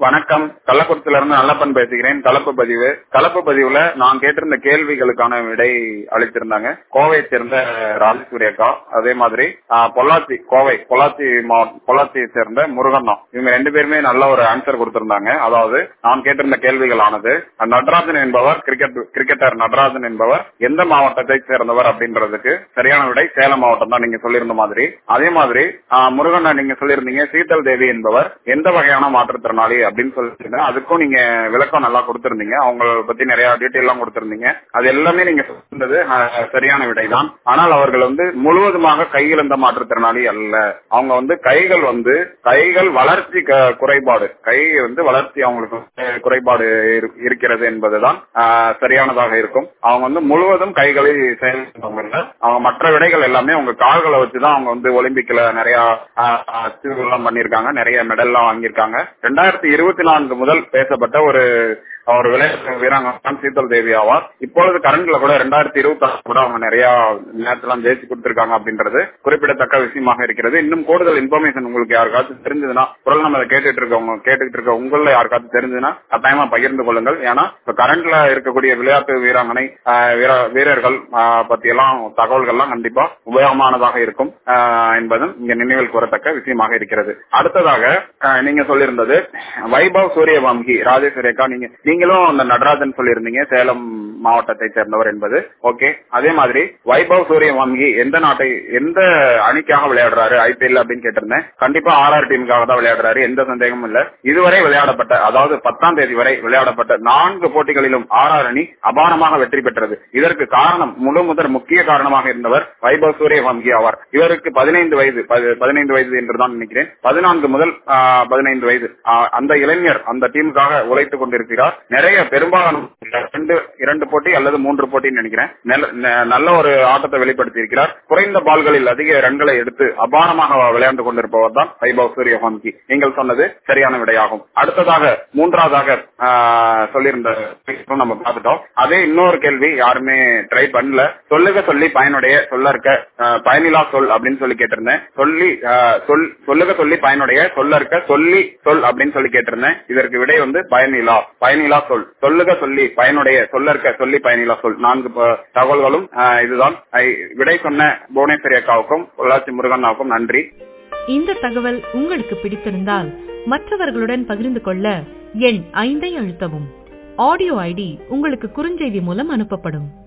வணக்கம் கள்ளக்குறிச்சியில இருந்து நல்லப்பன் பேசுகிறேன் கலப்பு பதிவு கலப்பு பதிவுல நான் கேட்டிருந்த கேள்விகளுக்கான விடை அளித்திருந்தாங்க கோவையை சேர்ந்த ராஜேஸ்வரி அக்கா அதே மாதிரி ஆஹ், பொள்ளாச்சி கோவை பொள்ளாச்சி மாவட்டம் பொள்ளாச்சியை சேர்ந்த முருகண்ணா இவங்க ரெண்டு பேருமே நல்ல ஒரு ஆன்சர் கொடுத்திருந்தாங்க அதாவது நான் கேட்டிருந்த கேள்விகளானது நடராஜன் என்பவர் கிரிக்கெட் கிரிக்கெட்டர் நடராஜன் என்பவர் எந்த மாவட்டத்தை சேர்ந்தவர் அப்படின்றதுக்கு சரியான விடை சேலம் மாவட்டம் தான் நீங்க சொல்லியிருந்த மாதிரி அதே மாதிரி ஆஹ், முருகண்ணா நீங்க சொல்லியிருந்தீங்க சீதல் தேவி என்பவர் எந்த வகையான மாற்றுத்திறனாளி அப்படின்னு சொல்லிட்டு அதுக்கும் நீங்க விளக்கம் நல்லா கொடுத்திருந்தீங்க அவங்கள பத்தி நிறைய டீட்டெயில் எல்லாம் கொடுத்திருந்தீங்க அது எல்லாமே நீங்க சொன்னது ஆஹ், சரியான விடைதான் ஆனால் அவர்கள் வந்து முழுவதுமாக கையிழந்த மாற்றுத்திறனாளி அல்ல அவங்க வந்து கைகள் வந்து கைகள் வளர்ச்சி க- குறைபாடு கை வந்து வளர்ச்சி அவங்களுக்கு வந்து குறைபாடு இரு- இருக்கிறது என்பதுதான் ஆஹ், சரியானதாக இருக்கும் அவங்க வந்து முழுவதும் கைகளை செயல்படுறவங்க இல்ல அவங்க மற்ற விடைகள் எல்லாமே அவங்க கால்களை வச்சுதான் அவங்க வந்து ஒலிம்பிக்ல நிறைய அச்சீவ் எல்லாம் பண்ணிருக்காங்க நிறைய மெடல் எல்லாம் வாங்கியிருக்காங்க ரெண்டாயிரத்தி இருபத்தி நான்கு முதல் பேசப்பட்ட ஒரு ஒரு விளையாட்டு வீராங்கனை சீதல் தேவி ஆவார் இப்பொழுது கரண்ட்ல கூட ரெண்டாயிரத்தி இருபத்தி ஆறு கூட அவங்க நிறைய நேரத்தெல்லாம் ஜெயிச்சு கொடுத்திருக்காங்க அப்படின்றது குறிப்பிடத்தக்க விஷயமாக இருக்கிறது இன்னும் கூடுதல் இன்ஃபர்மேஷன் உங்களுக்கு யாருக்காச்சும் தெரிஞ்சதுன்னா குரல் நம்ம கேட்டுட்டு இருக்கவங்க கேட்டுக்கிட்டு இருக்க உங்கள யாருக்காச்சும் தெரிஞ்சதுன்னா கட்டாயமா பகிர்ந்து கொள்ளுங்கள் ஏன்னா இப்ப கரண்ட்ல இருக்கக்கூடிய விளையாட்டு வீராங்கனை ஆஹ், வீர- வீரர்கள் ஆஹ், பத்தியெல்லாம் தகவல்கள்லாம் கண்டிப்பா உபயோகமானதாக இருக்கும் ஆஹ், என்பதும் இங்க நினைவில் கூறத்தக்க விஷயமாக இருக்கிறது அடுத்ததாக ஆஹ், நீங்க சொல்லியிருந்தது வைபவ் சூரியவம்கி ராஜேஸ்வரி அக்கா நீங்க நீங்களும் அந்த நடராஜன் சொல்லியிருந்தீங்க சேலம் மாவட்டத்தை சேர்ந்தவர் என்பது ஓகே அதே மாதிரி வைபவ் சூரியவம்கி எந்த நாட்டை எந்த அணிக்காக விளையாடுறாரு ஐபிஎல் அப்படின்னு கேட்டிருந்தேன் கண்டிப்பா ஆர்ஆர் டீமுக்காக தான் விளையாடுறாரு எந்த சந்தேகமும் இல்ல இதுவரை விளையாடப்பட்ட அதாவது பத்தாம் தேதி வரை விளையாடப்பட்ட நான்கு போட்டிகளிலும் ஆர்ஆர் அணி அபாரமாக வெற்றி பெற்றது இதற்கு காரணம் முழு முதல் முக்கிய காரணமாக இருந்தவர் வைபவ் சூரியவம்கி ஆவார் இவருக்கு பதினைந்து வயது பதி- பதினைந்து வயது என்றுதான் நினைக்கிறேன் பதினான்கு முதல் ஆஹ், பதினைந்து வயது ஆஹ், அந்த இளைஞர் அந்த டீமுக்காக உழைத்துக் கொண்டிருக்கிறார் நிறைய பெரும்பாலான இரண்டு இரண்டு போட்டி அல்லது மூன்று போட்டின்னு நினைக்கிறேன் நல்ல- ந- நல்ல ஒரு ஆட்டத்தை வெளிப்படுத்தி இருக்கிறார் குறைந்த பால்களில் அதிக ரன்களை எடுத்து அபாரமாக விளையாண்டு கொண்டிருப்பவர் தான் வைபவ் சூரியவம்கி நீங்கள் சொன்னது சரியான விடையாகும் அடுத்ததாக மூன்றாவதாக ஆஹ், சொல்லியிருந்த விஷயம் நம்ம பார்த்துட்டோம் அதே இன்னொரு கேள்வி யாருமே ட்ரை பண்ணல சொல்லுக சொல்லி பயனுடைய சொல்ல இருக்க ஆஹ், பயனிலா சொல் அப்படின்னு சொல்லி கேட்டிருந்தேன் சொல்லி ஆஹ், சொல் சொல்லுக சொல்லி பயனுடைய சொல்ல இருக்க சொல்லி சொல் அப்படின்னு சொல்லி கேட்டிருந்தேன் இதற்கு விடை வந்து பயனிலா பயனிலா சொல் சொல்லுக சொல்லி பயனுடைய சொல்ல இருக்க சொல்லி பயனிலா சொல் நான்கு ப- தகவல்களும் ஆஹ், இதுதான் ஐ- விடை சொன்ன புவனேஸ்வரி அக்காவுக்கும் பொள்ளாச்சி முருகண்ணாவுக்கும் நன்றி இந்த தகவல் உங்களுக்கு பிடித்திருந்தால் மற்றவர்களுடன் பகிர்ந்து கொள்ள எண் ஐந்தை அழுத்தவும் ஆடியோ ஐடி உங்களுக்கு குறுஞ்செய்தி மூலம் அனுப்பப்படும்